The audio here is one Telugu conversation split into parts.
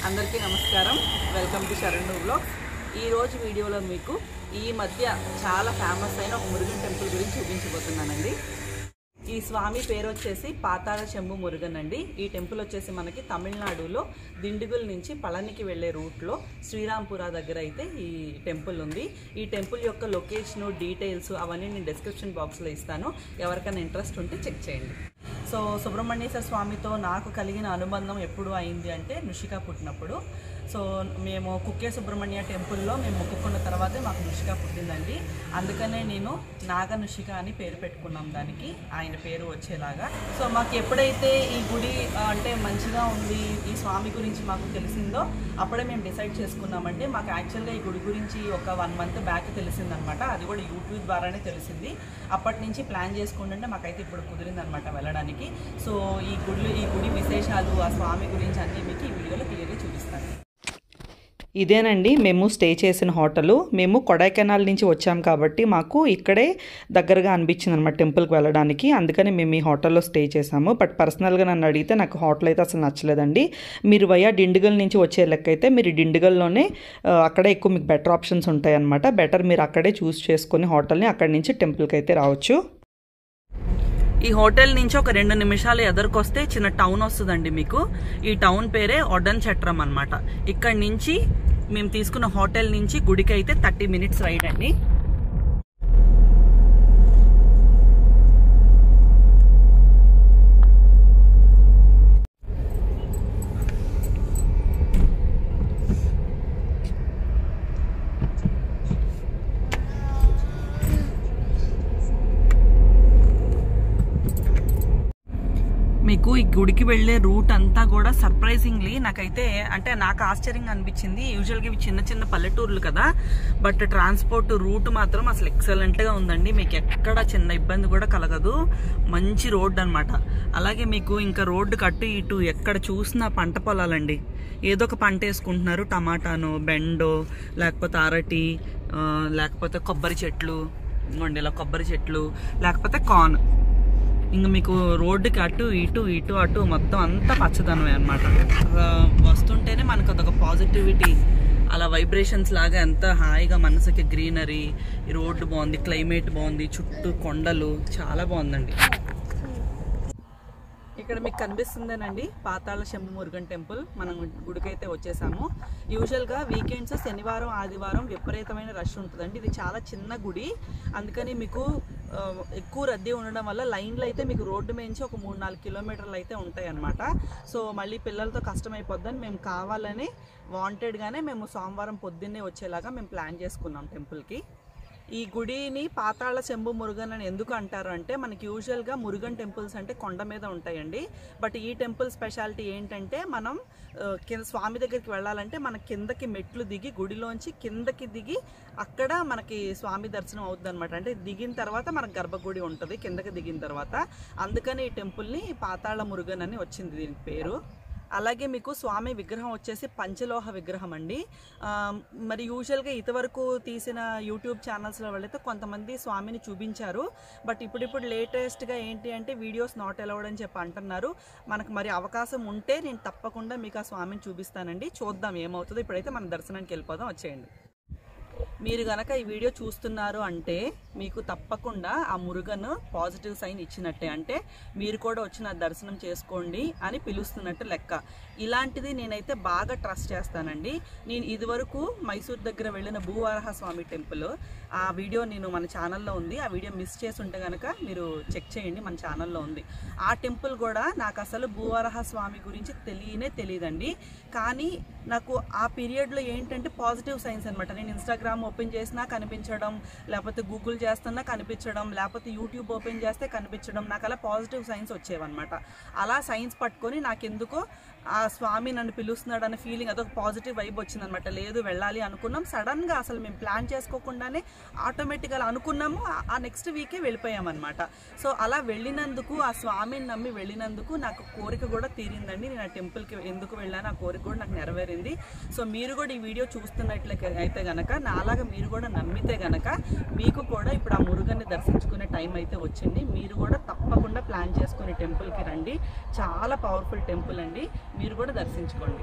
అందరికీ నమస్కారం వెల్కమ్ టు శరణ్ బ్లాగ్ ఈ రోజు వీడియోలో మీకు ఈ మధ్య చాలా ఫేమస్ అయిన ఒక మురుగన్ టెంపుల్ గురించి చూపించబోతున్నానండి ఈ స్వామి పేరు వచ్చేసి పాతాళ శంభు మురుగన్ అండి ఈ టెంపుల్ వచ్చేసి మనకి తమిళనాడులో దిండుగుల్ నుంచి పళనికి వెళ్ళే రూట్లో శ్రీరాంపుర దగ్గర అయితే ఈ టెంపుల్ ఉంది ఈ టెంపుల్ యొక్క లొకేషన్ డీటెయిల్స్ అవన్నీ నేను డిస్క్రిప్షన్ బాక్స్లో ఇస్తాను ఎవరికైనా ఇంట్రెస్ట్ ఉంటే చెక్ చేయండి సో సుబ్రహ్మణ్యేశ్వర స్వామితో నాకు కలిగిన అనుబంధం ఎప్పుడు అయింది అంటే నుషిక పుట్టినప్పుడు సో మేము కుక్కే సుబ్రహ్మణ్య టెంపుల్లో మేము మొక్కుకున్న తర్వాతే మాకు నుషిక పుట్టిందండి అందుకనే నేను నాగ నుషిక అని పేరు పెట్టుకున్నాం దానికి ఆయన పేరు వచ్చేలాగా సో మాకు ఎప్పుడైతే ఈ గుడి ఆ, అంటే మంచిగా ఉంది ఈ స్వామి గురించి మాకు తెలిసిందో అప్పుడే మేము డిసైడ్ చేసుకున్నామంటే మాకు యాక్చువల్గా ఈ గుడి గురించి ఒక వన్ మంత్ బ్యాక్ తెలిసిందనమాట అది కూడా యూట్యూబ్ ద్వారానే తెలిసింది అప్పటి నుంచి ప్లాన్ చేసుకుంటుంటే మాకైతే ఇప్పుడు కుదిరిందనమాట వెళ్ళడానికి సో ఈ గుడి ఈ గుడి విశేషాలు ఆ స్వామి గురించి అన్నీ మీకు ఈ వీడియోలో క్లియర్గా చూపిస్తాను ఇదేనండి మేము స్టే చేసిన హోటలు మేము కొడైకెనాల్ నుంచి వచ్చాం కాబట్టి మాకు ఇక్కడే దగ్గరగా అనిపించింది అనమాట టెంపుల్కి వెళ్ళడానికి అందుకని మేము ఈ హోటల్లో స్టే చేసాము బట్ పర్సనల్గా నన్ను అడిగితే నాకు హోటల్ అయితే అసలు నచ్చలేదండి మీరు వయా డిండిగల్ నుంచి వచ్చే లెక్క అయితే మీరు డిండిగల్లోనే ఆ, అక్కడే ఎక్కువ మీకు బెటర్ ఆప్షన్స్ ఉంటాయి అనమాట బెటర్ మీరు అక్కడే చూస్ చేసుకొని హోటల్ని అక్కడి నుంచి టెంపుల్కి అయితే రావచ్చు ఈ హోటల్ నుంచి ఒక రెండు నిమిషాలు ఎదరికొస్తే చిన్న టౌన్ వస్తుందండి మీకు ఈ టౌన్ పేరే ఒడన్ చట్రం అన్నమాట ఇక్కడ నుంచి మేము తీసుకున్న హోటల్ నుంచి గుడికి అయితే థర్టీ మినిట్స్ రైడ్ అండి మీకు ఈ గుడికి వెళ్ళే రూట్ అంతా కూడా సర్ప్రైజింగ్లీ నాకైతే అంటే నాకు ఆశ్చర్యంగా అనిపించింది యూజువల్గా ఇవి చిన్న చిన్న పల్లెటూర్లు కదా బట్ ట్రాన్స్పోర్ట్ రూట్ మాత్రం అసలు ఎక్సలెంట్ గా ఉందండి మీకు ఎక్కడ చిన్న ఇబ్బంది కూడా కలగదు మంచి రోడ్ అన్నమాట అలాగే మీకు ఇంకా రోడ్డు కట్టు ఇటు ఎక్కడ చూసినా పంట పొలాలండి ఏదో ఒక పంట వేసుకుంటున్నారు టమాటాను బెండో లేకపోతే అరటి ఆ, లేకపోతే కొబ్బరి చెట్లు ఇంకోండి ఇలా కొబ్బరి చెట్లు లేకపోతే కార్న్ ఇంకా మీకు రోడ్డుకి అటు ఇటు ఇటు అటు మొత్తం అంతా పచ్చదనమే అనమాట వస్తుంటేనే మనకు అదొక పాజిటివిటీ అలా వైబ్రేషన్స్ లాగా ఎంత హాయిగా మనసుకి గ్రీనరీ ఈ రోడ్డు బాగుంది క్లైమేట్ బాగుంది చుట్టూ కొండలు చాలా బాగుందండి ఇక్కడ మీకు కనిపిస్తుందేనండి పాతాళ శంభు మురుగన్ టెంపుల్ మనం గుడికైతే వచ్చేసాము యూజువల్గా వీకెండ్స్ శనివారం ఆదివారం విపరీతమైన రష్ ఉంటుందండి ఇది చాలా చిన్న గుడి అందుకని మీకు ఆ, ఎక్కువ రద్దీ ఉండడం వల్ల లైన్లు అయితే మీకు రోడ్డు మించి ఒక మూడు నాలుగు కిలోమీటర్లు అయితే ఉంటాయి అన్నమాట సో మళ్ళీ పిల్లలతో కష్టమైపోద్దని మేము కావాలని వాంటెడ్గానే మేము సోమవారం పొద్దున్నే వచ్చేలాగా మేము ప్లాన్ చేసుకున్నాం టెంపుల్కి ఈ గుడిని పాతాళ శంభు మురుగన్ అని ఎందుకు అంటారు అంటే మనకి యూజువల్గా మురుగన్ టెంపుల్స్ అంటే కొండ మీద ఉంటాయండి బట్ ఈ టెంపుల్ స్పెషాలిటీ ఏంటంటే మనం ఆ, కింద స్వామి దగ్గరికి వెళ్ళాలంటే మన కిందకి మెట్లు దిగి గుడిలోంచి కిందకి దిగి అక్కడ మనకి స్వామి దర్శనం అవుతుంది అనమాట అంటే దిగిన తర్వాత మనకు గర్భగుడి ఉంటుంది కిందకి దిగిన తర్వాత అందుకని ఈ టెంపుల్ని పాతాళ మురుగన్ అని వచ్చింది దీనికి పేరు అలాగే మీకు స్వామి విగ్రహం వచ్చేసి పంచలోహ విగ్రహం అండి ఆ, మరి యూజువల్గా ఇంతవరకు తీసిన యూట్యూబ్ ఛానల్స్లో వెళ్ళైతే కొంతమంది స్వామిని చూపించారు బట్ ఇప్పుడిప్పుడు లేటెస్ట్గా ఏంటి అంటే వీడియోస్ నాట్ అలౌడ్ అని చెప్పి అంటున్నారు మనకు మరి అవకాశం ఉంటే నేను తప్పకుండా మీకు ఆ స్వామిని చూపిస్తానండి చూద్దాం ఏమవుతుందో ఇప్పుడైతే మన దర్శనానికి వెళ్ళిపోదాం వచ్చేయండి మీరు గనక ఈ వీడియో చూస్తున్నారు అంటే మీకు తప్పకుండా ఆ మురుగన్ పాజిటివ్ సైన్ ఇచ్చినట్టే అంటే మీరు కూడా వచ్చి నా దర్శనం చేసుకోండి అని పిలుస్తున్నట్టు లెక్క ఇలాంటిది నేనైతే బాగా ట్రస్ట్ చేస్తానండి నేను ఇదివరకు మైసూర్ దగ్గర వెళ్ళిన భూవరాహ స్వామి టెంపుల్ ఆ వీడియో నేను మన ఛానల్లో ఉంది ఆ వీడియో మిస్ చేసి ఉంటే కనుక మీరు చెక్ చేయండి మన ఛానల్లో ఉంది ఆ టెంపుల్ కూడా నాకు అసలు భూవరాహ స్వామి గురించి తెలియనే తెలియదండి కానీ నాకు ఆ పీరియడ్లో ఏంటంటే పాజిటివ్ సైన్స్ అనమాట నేను ఇన్స్టాగ్రామ్ ఓపెన్ చేసినా కనిపించడం లేకపోతే గూగుల్ చేస్తున్నా కనిపించడం లేకపోతే యూట్యూబ్ ఓపెన్ చేస్తే కనిపించడం నాకు అలా పాజిటివ్ సైన్స్ వచ్చేవన్నమాట అలా సైన్స్ పట్టుకొని నాకెందుకో ఆ స్వామి నన్ను పిలుస్తున్నాడు అనే ఫీలింగ్ అదొక పాజిటివ్ వైబ్ వచ్చిందనమాట లేదు వెళ్ళాలి అనుకున్నాం సడన్గా అసలు మేము ప్లాన్ చేసుకోకుండానే ఆటోమేటిక్గా అనుకున్నాము ఆ- ఆ నెక్స్ట్ వీకే వెళ్ళిపోయామన్నమాట సో అలా వెళ్ళినందుకు ఆ స్వామిని నమ్మి వెళ్ళినందుకు నాకు కోరిక కూడా తీరిందండి నేను ఆ టెంపుల్కి ఎందుకు వెళ్ళాను ఆ కోరిక కూడా నాకు నెరవేరింది సో మీరు కూడా ఈ వీడియో చూస్తున్నట్లయితే అయితే గనక నాలాగా మీరు కూడా నమ్మితే గనక మీకు కూడా ఇప్పుడు ఆ మురుగన్ని దర్శించుకునే టైం అయితే వచ్చింది మీరు కూడా తప్పకుండా ప్లాన్ చేసుకుని టెంపుల్కి రండి చాలా పవర్ఫుల్ టెంపుల్ అండి మీరు కూడా దర్శించుకోండి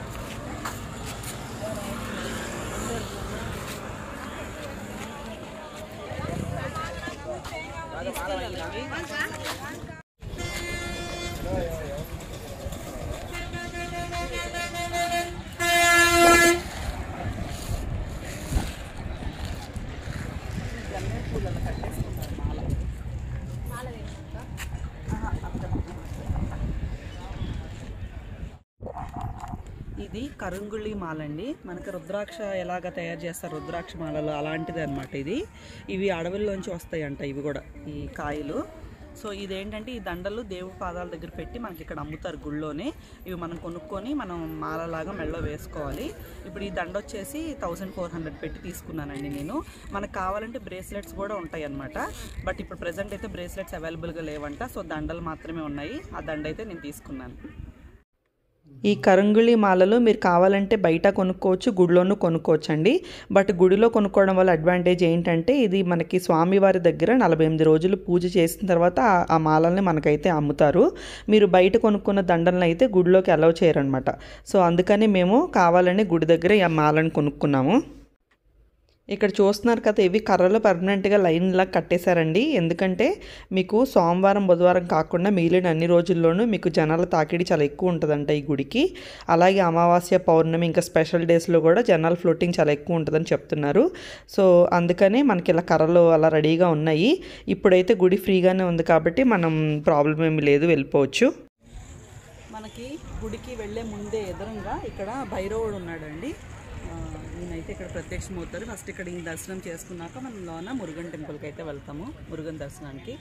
ఇది కరుంగుళి మాల అండి మనకి రుద్రాక్ష ఎలాగ తయారు చేస్తారు రుద్రాక్ష మాలలు అలాంటిది అనమాట ఇది ఇవి అడవుల్లోంచి వస్తాయంట ఇవి కూడా ఈ కాయలు సో ఇదేంటంటే ఈ దండలు దేవుడి పాదాల దగ్గర పెట్టి మనకి ఇక్కడ అమ్ముతారు గుళ్ళోనే ఇవి మనం కొనుక్కొని మనం మాలలాగా మెళ్ళో వేసుకోవాలి ఇప్పుడు ఈ దండ వచ్చేసి థౌసండ్ ఫోర్ హండ్రెడ్ పెట్టి తీసుకున్నానండి నేను మనకు కావాలంటే బ్రేస్లెట్స్ కూడా ఉంటాయి అనమాట బట్ ఇప్పుడు ప్రెసెంట్ అయితే బ్రేస్లెట్స్ అవైలబుల్గా లేవంట సో దండలు మాత్రమే ఉన్నాయి ఆ దండ అయితే నేను తీసుకున్నాను ఈ కరంగుళి మాలలు మీరు కావాలంటే బయట కొనుక్కోవచ్చు గుడిలోనూ కొనుక్కోవచ్చు అండి బట్ గుడిలో కొనుక్కోవడం వల్ల అడ్వాంటేజ్ ఏంటంటే ఇది మనకి స్వామివారి దగ్గర నలభై ఎనిమిది రోజులు పూజ చేసిన తర్వాత ఆ- ఆ మాలల్ని మనకైతే అమ్ముతారు మీరు బయట కొనుక్కున్న దండలను అయితే గుడిలోకి అలౌ చేయరనమాట సో అందుకని మేము కావాలని గుడి దగ్గర ఈ మాలను కొనుక్కున్నాము ఇక్కడ చూస్తున్నారు కదా ఇవి కర్రలు పర్మనెంట్గా లైన్లా కట్టేశారండి ఎందుకంటే మీకు సోమవారం బుధవారం కాకుండా మిగిలిన అన్ని రోజుల్లోనూ మీకు జనాల తాకిడి చాలా ఎక్కువ ఉంటుందంట ఈ గుడికి అలాగే అమావాస్య పౌర్ణమి ఇంకా స్పెషల్ డేస్లో కూడా జనాల ఫ్లోటింగ్ చాలా ఎక్కువ ఉంటుందని చెప్తున్నారు సో అందుకని మనకి ఇలా కర్రలు అలా రెడీగా ఉన్నాయి ఇప్పుడైతే గుడి ఫ్రీగానే ఉంది కాబట్టి మనం ప్రాబ్లం ఏమి లేదు వెళ్ళిపోవచ్చు మనకి గుడికి వెళ్ళే ముందే ఎదురుగా ఇక్కడ భైరవుడు ఉన్నాడండి ఆ, ఈయనైతే ఇక్కడ ప్రత్యక్షమవుతారు ఫస్ట్ ఇక్కడ ఈ దర్శనం చేసుకున్నాక మనం లోన మురుగన్ టెంపుల్కి అయితే వెళ్తాము మురుగన్ దర్శనానికి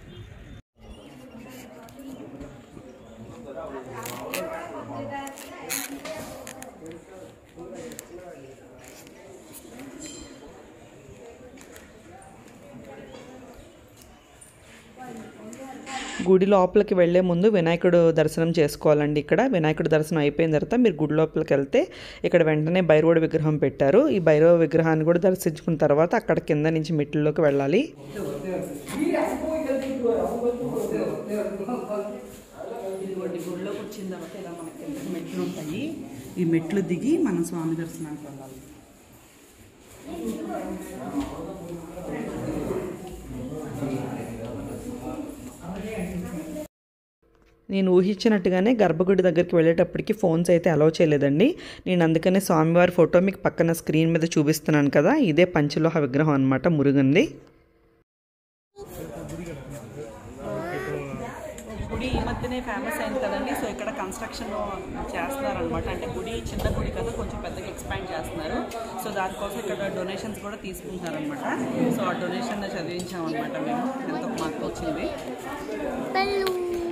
గుడి లోపలికి వెళ్ళే ముందు వినాయకుడు దర్శనం చేసుకోవాలండి ఇక్కడ వినాయకుడు దర్శనం అయిపోయిన తర్వాత మీరు గుడి లోపలికి వెళ్తే ఇక్కడ వెంటనే భైరవుడి విగ్రహం పెట్టారు ఈ భైరవ విగ్రహాన్ని కూడా దర్శించుకున్న తర్వాత అక్కడ కింద నుంచి మెట్లలోకి వెళ్ళాలి ఇదిగోండి గుడిలోకి వచ్చిన తర్వాత ఇలా మనకి కిందకి మెట్లు ఉంటాయి ఈ మెట్లు దిగి మనం స్వామి దర్శనానికి వెళ్ళాలి నేను ఊహించినట్టుగానే గర్భగుడి దగ్గరికి వెళ్ళేటప్పటికి ఫోన్స్ అయితే అలౌ చేయలేదండి నేను అందుకనే స్వామివారి ఫోటో మీకు పక్కన స్క్రీన్ మీద చూపిస్తున్నాను కదా ఇదే పంచలోహ విగ్రహం అనమాట మురుగంది గుడి ఈ మధ్యనే ఫేమస్ అయింది కదండి సో ఇక్కడ కన్స్ట్రక్షన్ చేస్తున్నారనమాట అంటే గుడి చిన్న గుడి కదా కొంచెం పెద్దగా ఎక్స్పాండ్ చేస్తున్నారు సో దానికోసం ఇక్కడ డొనేషన్స్ కూడా తీసుకుంటున్నారనమాట సో ఆ డొనేషన్ చదివించామన్నమాట మేము ఎంత మాకు వచ్చింది Balloon.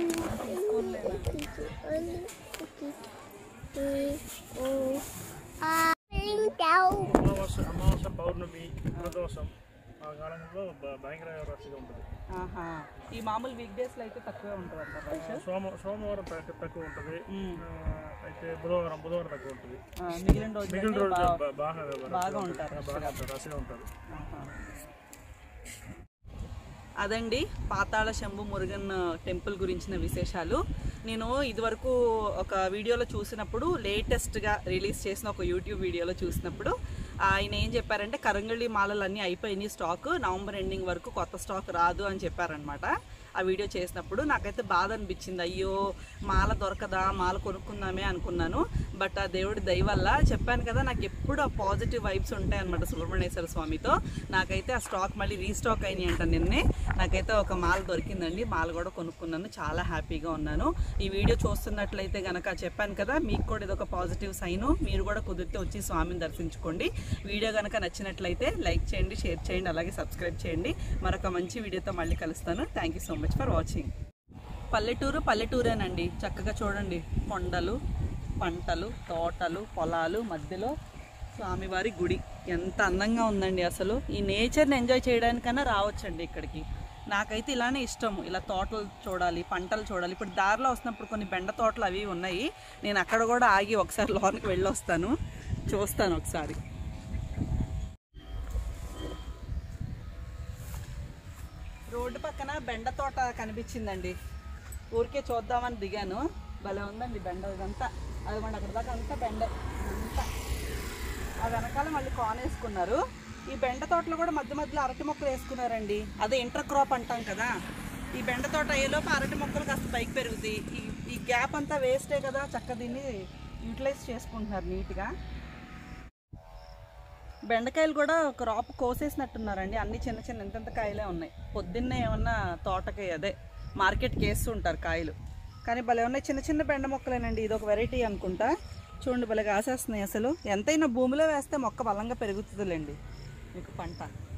అమావాస్య అమావాస్య పౌర్ణమి ప్రదోషం ఆ కాలంలో బ- భయంకర రష్గా ఉంటుంది ఆహా ఈ మామూలు వీక్ డేస్లో అయితే తక్కువే ఉంటుంది అంట రష్ సోమ సోమవారం తక్కువ తక్కువ ఉంటుంది మ్మ్. ఆ, అయితే బుధవారం బుధవారం తక్కువ ఉంటుంది ఆ, మిగిలిన రోజులు మిగిలిన రోజు బా- బాగా బాగా ఉంటారు బాగా ఉంటారు రష్గా ఉంటారు ఆహా. అదండి పాతాళ శంభు మురుగన్ టెంపుల్ గురించిన విశేషాలు నేను ఇదివరకు ఒక వీడియోలో చూసినప్పుడు లేటెస్ట్గా రిలీజ్ చేసిన ఒక యూట్యూబ్ వీడియోలో చూసినప్పుడు ఆయన ఏం చెప్పారంటే కరంగళి మాలలు అన్నీ అయిపోయినాయి స్టాక్ నవంబర్ ఎండింగ్ వరకు కొత్త స్టాక్ రాదు అని చెప్పారనమాట ఆ వీడియో చేసినప్పుడు నాకైతే బాధ అనిపించింది అయ్యో మాల దొరకదా మాల కొనుక్కుందామే అనుకున్నాను బట్ ఆ దేవుడి దయ వల్ల చెప్పాను కదా నాకు ఎప్పుడు ఆ పాజిటివ్ వైబ్స్ ఉంటాయి అనమాట సుబ్రహ్మణ్యేశ్వర స్వామితో నాకైతే ఆ స్టాక్ మళ్ళీ రీస్టాక్ అయినాయి అంట నిన్నే నాకైతే ఒక మాల దొరికిందండి మాల కూడా కొనుక్కున్నాను చాలా హ్యాపీగా ఉన్నాను ఈ వీడియో చూస్తున్నట్లయితే గనక చెప్పాను కదా మీకు కూడా ఇది ఒక పాజిటివ్ సైన్ మీరు కూడా కుదిరితే వచ్చి స్వామిని దర్శించుకోండి వీడియో కనుక నచ్చినట్లయితే లైక్ చేయండి షేర్ చేయండి అలాగే సబ్స్క్రైబ్ చేయండి మరొక మంచి వీడియోతో మళ్ళీ కలుస్తాను thank you so much for watching పల్లెటూరు పల్లెటూరేనండి చక్కగా చూడండి కొండలు పంటలు తోటలు పొలాలు మధ్యలో స్వామివారి గుడి ఎంత అందంగా ఉందండి అసలు ఈ నేచర్ని ఎంజాయ్ చేయడానికన్నా రావచ్చండి ఇక్కడికి నాకైతే ఇలానే ఇష్టం ఇలా తోటలు చూడాలి పంటలు చూడాలి ఇప్పుడు దారిలో వస్తున్నప్పుడు కొన్ని బెండ తోటలు అవి ఉన్నాయి నేను అక్కడ కూడా ఆగి ఒకసారి లోనికి వెళ్ళి వస్తాను చూస్తాను ఒకసారి రోడ్డు పక్కన బెండ తోట కనిపించిందండి ఊరికే చూద్దామని దిగాను భలే ఉందండి బెండ ఇదంతా అదిగోండి అక్కడ దాకా అంతా బెండే అంతా ఆ వెనకాల మళ్ళీ కాన్ వేసుకున్నారు ఈ బెండ తోటలో కూడా మధ్య మధ్యలో అరటి మొక్కలు వేసుకున్నారండి అదే ఇంటర్ క్రాప్ అంటాం కదా ఈ బెండ తోట అయ్యేలోపు అరటి మొక్కలు కాస్త పైకి పెరుగుతాయి ఈ ఈ గ్యాప్ అంతా వేస్టే కదా చక్క దీన్ని యూటిలైజ్ చేసుకుంటున్నారు నీట్గా బెండకాయలు కూడా క్రాప్ కోసేసినట్టున్నారండి అన్ని చిన్న చిన్న ఇంతంత కాయలే ఉన్నాయి పొద్దున్నే ఏమన్నా తోటకి అదే మార్కెట్కి వేస్తుంటారు కాయలు కానీ భలే ఉన్నాయి చిన్న చిన్న బెండ మొక్కలేనండి ఇది ఒక వెరైటీ అనుకుంటా చూడండి భలే కాసేస్తున్నాయి అసలు ఎంతైనా భూమిలో వేస్తే మొక్క బలంగా పెరుగుతుందిలేండి మీకు పంట